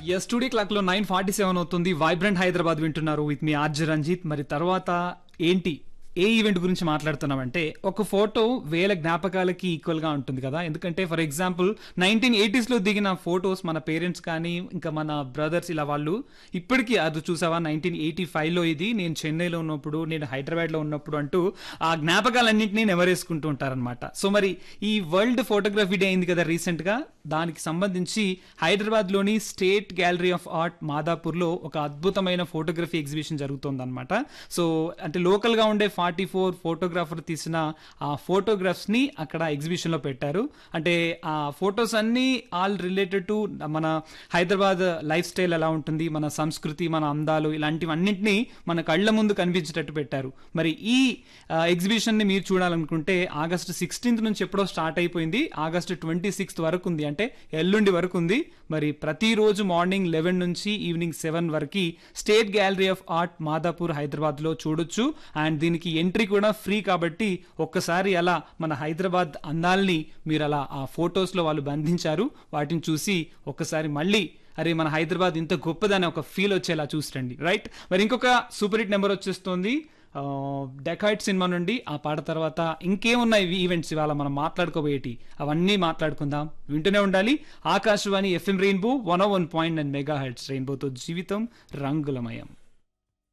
yes studio clock లో nine forty seven అవుతుంది vibrant Hyderabad వింటున్నారు విత్ మీ ఆర్జ రంజిత్ మరి తర్వాత ఏంటి ఏ ఈవెంట్ గురించి మాట్లాడుతున్నామంటే ఒక ఫోటో వేల జ్ఞాపకాలకి ఈక్వల్ గా ఉంటుంది కదా ఎందుకంటే ఫర్ ఎగ్జాంపుల్ నైన్టీన్ ఎయిటీస్ లో దిగిన ఫొటోస్ మన పేరెంట్స్ కానీ ఇంకా మన బ్రదర్స్ ఇలా వాళ్ళు ఇప్పటికీ అది చూసావా నైన్టీన్ ఎయిటీ ఫైవ్ లో ఇది నేను చెన్నైలో ఉన్నప్పుడు నేను హైదరాబాద్ లో ఉన్నప్పుడు అంటూ ఆ జ్ఞాపకాలన్నింటినీ నెవరేసుకుంటూ ఉంటారనమాట సో మరి ఈ వరల్డ్ ఫోటోగ్రఫీ డే అయింది కదా రీసెంట్ గా దానికి సంబంధించి హైదరాబాద్ లోని state gallery of art Madhapur లో ఒక అద్భుతమైన ఫోటోగ్రఫీ ఎగ్జిబిషన్ జరుగుతుంది అనమాట సో అంటే లోకల్ గా ఉండే ఫార్టీ ఫోర్ ఫోటోగ్రాఫర్ తీసిన ఆ ఫోటోగ్రాఫ్స్ ని అక్కడ ఎగ్జిబిషన్ లో పెట్టారు అంటే ఆ ఫొటోస్ అన్ని ఆల్ రిలేటెడ్ టు మన హైదరాబాద్ లైఫ్ స్టైల్ ఎలా ఉంటుంది మన సంస్కృతి మన అందాలు ఇలాంటివన్నింటినీ మన కళ్ళ ముందు కనిపించేటట్టు పెట్టారు మరి ఈ ఎగ్జిబిషన్ ని మీరు చూడాలనుకుంటే ఆగస్టు సిక్స్టీన్త్ నుంచి ఎప్పుడో స్టార్ట్ అయిపోయింది ఆగస్టు ట్వంటీ సిక్స్త్ వరకు ఉంది అంటే ఎల్లుండి వరకు ఉంది మరి ప్రతిరోజు మార్నింగ్ లెవెన్ నుంచి ఈవినింగ్ సెవెన్ వరకు state gallery of art Madhapur Hyderabad లో చూడొచ్చు అండ్ దీనికి ఎంట్రీ కూడా ఫ్రీ కాబట్టి ఒక్కసారి అలా మన హైదరాబాద్ అందాల్ని మీరు అలా ఆ ఫొటోస్ లో వాళ్ళు బంధించారు వాటిని చూసి ఒక్కసారి మళ్ళీ అరే మన హైదరాబాద్ ఇంత గొప్పదని ఒక ఫీల్ వచ్చేలా చూసండి రైట్ మరి ఇంకొక సూపర్ హిట్ నెంబర్ వచ్చేస్తుంది డెకాయిట్ సినిమా నుండి ఆ పాట తర్వాత ఇంకేమున్నాయి ఈవెంట్స్ ఇవాళ మనం మాట్లాడుకోబోయేటి అవన్నీ మాట్లాడుకుందాం వింటూనే ఉండాలి Akashvani FM rainbow one one point and megahertz రెయిన్బోతో జీవితం రంగులమయం